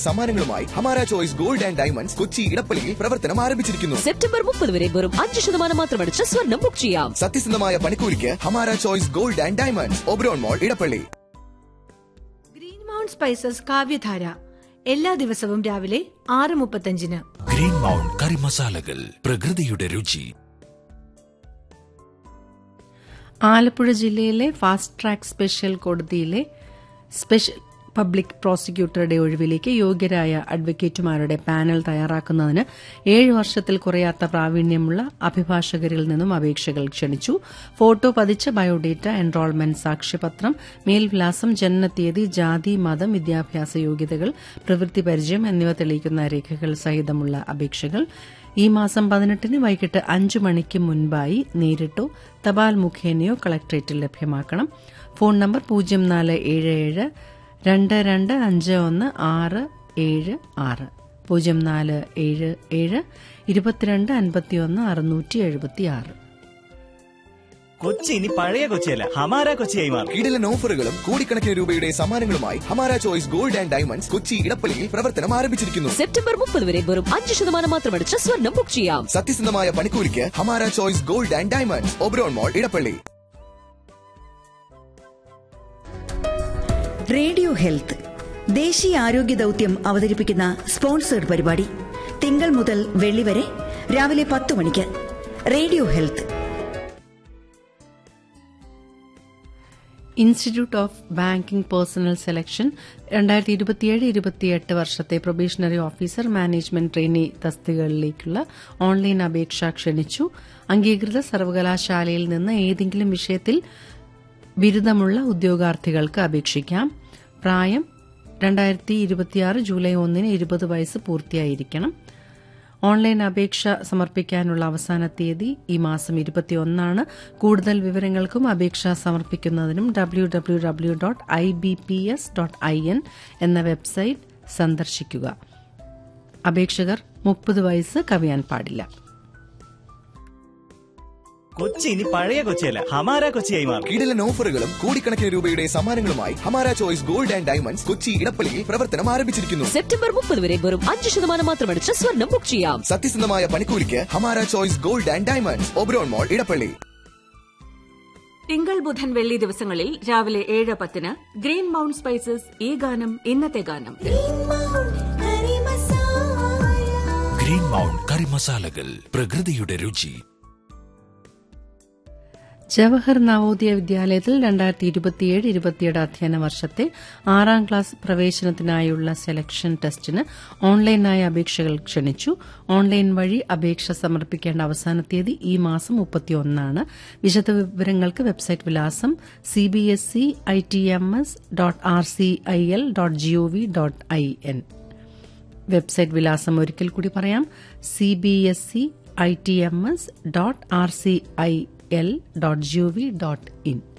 സമ്മാനങ്ങളുമായി Hamara choice gold and diamonds Kochi ഇടപ്പള്ളിയിൽ പ്രവർത്തനം ആരംഭിച്ചിരിക്കുന്നു സെപ്റ്റംബർ മുപ്പത് വരെ വെറും അഞ്ച് ശതമാനം മാത്രമടിച്ച് സ്വർണം ബുക്ക് ചെയ്യാം സത്യസന്ധമായ പണിക്കൂലിക്ക് Hamara choice gold and diamonds Oberon mall Edappally green mount spices Kavyadhara എല്ലാ ദിവസവും രാവിലെ ആറ് മുപ്പത്തഞ്ചിന് ഗ്രീൻ മൗണ്ട് കറി മസാലകൾ പ്രകൃതിയുടെ രുചി ആലപ്പുഴ ജില്ലയിലെ ഫാസ്റ്റ് ട്രാക്ക് സ്പെഷ്യൽ കോടതിയിലെ സ്പെഷ്യൽ പബ്ലിക് പ്രോസിക്യൂട്ടറുടെ ഒഴിവിലേക്ക് യോഗ്യരായ അഡ്വക്കേറ്റുമാരുടെ പാനൽ തയ്യാറാക്കുന്നതിന് ഏഴ് വർഷത്തിൽ കുറയാത്ത പ്രാവീണ്യമുള്ള അഭിഭാഷകരിൽ നിന്നും അപേക്ഷകൾ ക്ഷണിച്ചു ഫോട്ടോ പതിച്ച ബയോഡേറ്റ എൻറോൾമെന്റ് സാക്ഷ്യപത്രം മേൽവിലാസം ജനനത്തീയതി ജാതി മതം വിദ്യാഭ്യാസ യോഗ്യതകൾ പ്രവൃത്തി പരിചയം എന്നിവ തെളിയിക്കുന്ന രേഖകൾ സഹിതമുള്ള അപേക്ഷകൾ ഈ മാസം പതിനെട്ടിന് വൈകിട്ട് അഞ്ചു മണിക്ക് മുൻപായി നേരിട്ടോ തപാൽ മുഖേനയോ കളക്ടറേറ്റിൽ ലഭ്യമാക്കണം ഫോൺ നമ്പർ പൂജ്യം നാല് ഏഴ് ഏഴ് രണ്ട് രണ്ട് അഞ്ച് ഒന്ന് ആറ് ഏഴ് ആറ് പൂജ്യം നാല് ഏഴ് ഏഴ് ഇരുപത്തിരണ്ട് അൻപത്തിയൊന്ന് അറുന്നൂറ്റി എഴുപത്തി ആറ് കൊച്ചി ഇനി പഴയ കൊച്ചിയല്ല ഹമാര കൊച്ചിയായി മാറും കിടിലൻ ഓഫറുകളും കോടിക്കണക്കിന് രൂപയുടെ സമ്മാനങ്ങളുമായി Hamara choice gold and diamonds Kochi ഇടപ്പള്ളിയിൽ പ്രവർത്തനം ആരംഭിച്ചിരിക്കുന്നു സെപ്റ്റംബർ മുപ്പത് വരെ വെറും അഞ്ച് ശതമാനം മാത്രമടിച്ച് സ്വർണം ബുക്ക് ചെയ്യാം സത്യസന്ധമായ പണിക്കൂലിക്ക് Hamara choice gold and diamonds Oberon mall Edappally radio health ദേശീയ ആരോഗ്യ ദൗത്യം അവതരിപ്പിക്കുന്ന സ്പോൺസേഡ് പരിപാടി തിങ്കൾ മുതൽ വെള്ളി വരെ രാവിലെ പത്ത് മണിക്ക് radio health institute of banking personnel selection രണ്ടായിരത്തി ഇരുപത്തിയേഴ് ഇരുപത്തിയെട്ട് വർഷത്തെ പ്രൊബേഷണറി ഓഫീസർ മാനേജ്മെന്റ് ട്രെയിനി തസ്തികകളിലേക്കുള്ള ഓൺലൈൻ അപേക്ഷ ക്ഷണിച്ചു അംഗീകൃത സർവകലാശാലയിൽ നിന്ന് ഏതെങ്കിലും വിഷയത്തിൽ ബിരുദമുള്ള ഉദ്യോഗാർത്ഥികൾക്ക് അപേക്ഷിക്കാം പ്രായം രണ്ടായിരത്തി ഇരുപത്തിയാറ് ജൂലൈ ഒന്നിന് ഇരുപത് വയസ്സ് പൂർത്തിയായിരിക്കണം ഓൺലൈൻ അപേക്ഷ സമർപ്പിക്കാനുള്ള അവസാന തീയതി ഈ മാസം ഇരുപത്തിയൊന്നാണ് കൂടുതൽ വിവരങ്ങൾക്കും അപേക്ഷ സമർപ്പിക്കുന്നതിനും W W W dot I B P S dot I N എന്ന വെബ്സൈറ്റ് സന്ദർശിക്കുക അപേക്ഷകർ മുപ്പത് വയസ്സ് കവിയാൻ പാടില്ല കൊച്ചി ഇനി പഴയ കൊച്ചിയല്ല ഹമാര കൊച്ചിയായി മാറും കിടിലൻ ഓഫറുകളും കോടിക്കണക്കിന് രൂപയുടെ സമ്മാനങ്ങളുമായി Hamara choice gold and diamonds Kochi ഇടപ്പള്ളിയിൽ പ്രവർത്തനം ആരംഭിച്ചിരിക്കുന്നു സെപ്റ്റംബർ മുപ്പത് വരെ വെറും അഞ്ച് ശതമാനം മാത്രമടിച്ച് സ്വർണം ബുക്ക് ചെയ്യാം സത്യസന്ധമായ പണിക്കൂലിക്ക് Hamara choice gold and diamonds Oberon mall Edappally തിങ്കൾ ബുധൻ വെള്ളി ദിവസങ്ങളിൽ രാവിലെ ഏഴ് പത്തിന് ഗ്രീൻ മൗണ്ട് സ്പൈസസ് ഈ ഗാനം ഇന്നത്തെ ഗാനം ഗ്രീൻ മൗണ്ട് കറി മസാലകൾ പ്രകൃതിയുടെ രുചി ജവഹർ നവോദയ വിദ്യാലയത്തിൽ രണ്ടായിരത്തി ഇരുപത്തിയേഴ് ഇരുപത്തിയേഴ് അധ്യയന വർഷത്തെ ആറാം ക്ലാസ് പ്രവേശനത്തിനായുള്ള സെലക്ഷൻ ടെസ്റ്റിന് ഓൺലൈനായി അപേക്ഷകൾ ക്ഷണിച്ചു ഓൺലൈൻ വഴി അപേക്ഷ സമർപ്പിക്കേണ്ട അവസാന തീയതി ഈ മാസം മുപ്പത്തിയൊന്നാണ് വിശദവിവരങ്ങൾക്ക് വെബ്സൈറ്റ് വിലാസം C B S E I T M S dot R C I L dot G O V dot I N website വിലാസം ഒരിക്കൽ കൂടി പറയാം C B S E I T M S dot R C I L dot G O V dot in